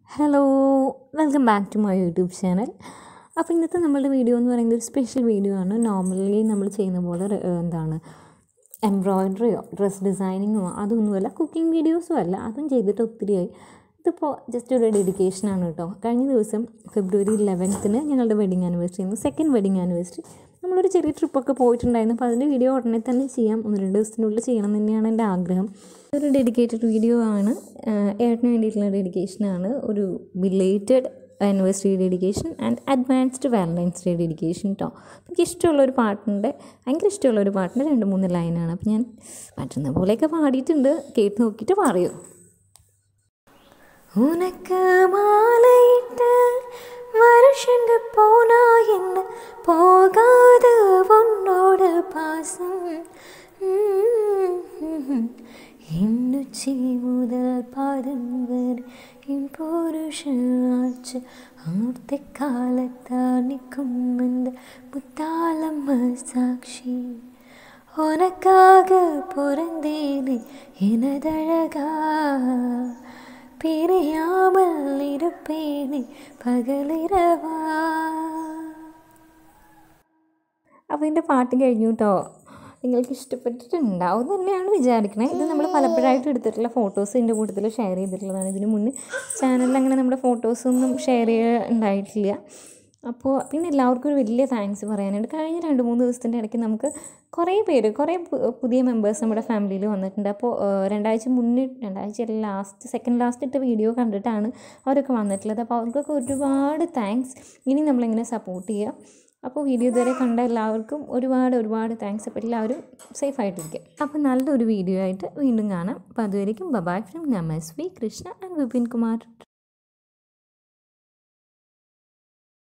hello welcome back to my YouTube channel അപ്പോൾ ഇന്നത്തെ നമ്മളുടെ വീഡിയോ എന്ന് പറയുന്നത് ഒരു സ്പെഷ്യൽ വീഡിയോ ആണ് നോർമലി നമ്മൾ ചെയ്യുന്ന പോലെ റെ- എന്താണ് എംബ്രോയ്ഡറിയോ ഡ്രസ് ഡിസൈനിങ്ങോ അതൊന്നുമല്ല കുക്കിംഗ് വീഡിയോസും അല്ല അതും ചെയ്തിട്ട് ഒത്തിരിയായി ഇതിപ്പോൾ ജസ്റ്റ് ഒരു ഡെഡിക്കേഷനാണ് കേട്ടോ കഴിഞ്ഞ ദിവസം ഫെബ്രുവരി ഇലവൻത്തിന് ഞങ്ങളുടെ വെഡിങ് ആനിവേഴ്സറി ആയിരുന്നു സെക്കൻഡ് വെഡിങ് ആനിവേഴ്സറി നമ്മളൊരു ചെറിയ ട്രിപ്പൊക്കെ പോയിട്ടുണ്ടായിരുന്നു അപ്പോൾ അതിൻ്റെ വീഡിയോ ഉടനെ തന്നെ ചെയ്യാം ഒന്ന് രണ്ട് ദിവസത്തിനുള്ളിൽ ചെയ്യണം എന്ന് തന്നെയാണ് എൻ്റെ ആഗ്രഹം ഒരു ഡെഡിക്കേറ്റഡ് വീഡിയോ ആണ് ആഹ് ഏട്ടന് വേണ്ടിയിട്ടുള്ള ഡെഡിക്കേഷനാണ് ഒരു belated anniversary dedication and advanced Valentine's day dedication കേട്ടോ എനിക്ക് ഇഷ്ടമുള്ള ഒരു പാട്ടിൻ്റെ ഭയങ്കര ഇഷ്ടമുള്ള ഒരു പാട്ടിൻ്റെ രണ്ട് മൂന്ന് ലൈനാണ് അപ്പോൾ ഞാൻ പറ്റുന്ന പോലെയൊക്കെ പാടിയിട്ടുണ്ട് കേട്ട് നോക്കിയിട്ട് പറയൂ உனக்கு மாலையிட்ட வருஷங்க போனா என்ன போகாத உன்னோட பாசம் എന്നുച്ചി മുതൽ പാദം വരെ എൻ പുരുഷനാച്ച് അന്നത്തെ കാലത്താണിക്കും എൻ്റെ മുത്താലമ്മ സാക്ഷി உனக்காக பிறந்தேனே எனதழகா பிரியாமல் இருப்பேனே പകലിരവാ അപ്പോൾ ഇതിൻ്റെ പാട്ട് കഴിഞ്ഞു കേട്ടോ നിങ്ങൾക്ക് ഇഷ്ടപ്പെട്ടിട്ടുണ്ടാവും തന്നെയാണ് വിചാരിക്കണത് ഇത് നമ്മൾ പലപ്പോഴായിട്ട് എടുത്തിട്ടുള്ള ഫോട്ടോസ് ഇതിൻ്റെ കൂട്ടത്തിൽ ഷെയർ ചെയ്തിട്ടുള്ളതാണ് ഇതിന് മുന്നേ ചാനലിൽ അങ്ങനെ നമ്മുടെ ഫോട്ടോസൊന്നും ഷെയർ ചെയ്യുക ഉണ്ടായിട്ടില്ല അപ്പോൾ പിന്നെ എല്ലാവർക്കും ഒരു വലിയ താങ്ക്സ് പറയാനുണ്ട് കഴിഞ്ഞ രണ്ട് മൂന്ന് ദിവസത്തിൻ്റെ ഇടയ്ക്ക് നമുക്ക് കുറേ പേര് കുറേ പു- പുതിയ മെമ്പേഴ്സ് നമ്മുടെ ഫാമിലിയിൽ വന്നിട്ടുണ്ട് അപ്പോൾ ഏഹ്, രണ്ടാഴ്ച മുന്നേ രണ്ടാഴ്ച ലാസ്റ്റ് സെക്കൻഡ് ലാസ്റ്റ് ഇട്ട വീഡിയോ കണ്ടിട്ടാണ് അവരൊക്കെ വന്നിട്ടുള്ളത് അപ്പോൾ അവർക്കൊക്കെ ഒരുപാട് താങ്ക്സ് ഇനി നമ്മളിങ്ങനെ സപ്പോർട്ട് ചെയ്യുക അപ്പോൾ വീഡിയോ ഇതുവരെ കണ്ട എല്ലാവർക്കും ഒരുപാട് ഒരുപാട് താങ്ക്സ് അപ്പോൾ എല്ലാവരും സേഫ് ആയിട്ടിരിക്കുക അപ്പോൾ നല്ലൊരു വീഡിയോ ആയിട്ട് വീണ്ടും കാണാം അപ്പോൾ അതുവരെയും bye bye from Namaswi Krishna and Vipin Kumar